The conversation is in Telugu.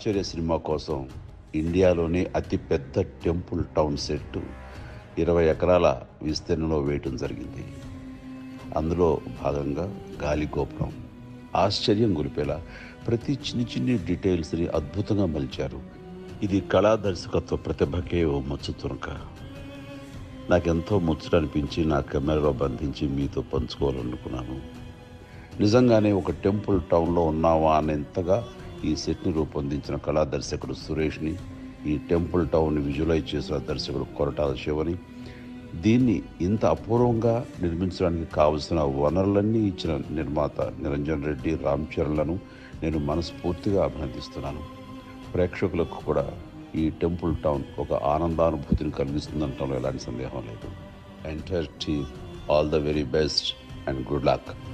ఆశ్చర్య సినిమా కోసం ఇండియాలోనే అతిపెద్ద టెంపుల్ టౌన్ సెట్ ఇరవై ఎకరాల విస్తీర్ణంలో వేయటం జరిగింది అందులో భాగంగా గాలి గోపురం ఆశ్చర్యం గురిపేలా ప్రతి చిన్ని చిన్ని డీటెయిల్స్ని అద్భుతంగా మలిచారు ఇది కళా దర్శకత్వ ప్రతిభకే ఓ మచ్చు తునక నాకెంతో ముచ్చట అనిపించి నా కెమెరాలో బంధించి మీతో పంచుకోవాలనుకున్నాను నిజంగానే ఒక టెంపుల్ టౌన్లో ఉన్నావా అనేంతగా ఈ సెట్ని రూపొందించిన కళా దర్శకుడు సురేష్ని ఈ టెంపుల్ టౌన్ని విజువలైజ్ చేసిన దర్శకుడు కొరటాల శివని దీన్ని ఇంత అపూర్వంగా నిర్మించడానికి కావలసిన వనరులన్నీ ఇచ్చిన నిర్మాత నిరంజన్ రెడ్డి రామ్ చరణ్లను నేను మనస్ఫూర్తిగా అభినందిస్తున్నాను ప్రేక్షకులకు కూడా ఈ టెంపుల్ టౌన్ ఒక ఆనందానుభూతిని కలిగిస్తుందంటంలో ఎలాంటి సందేహం లేదు entire team all the very best and good luck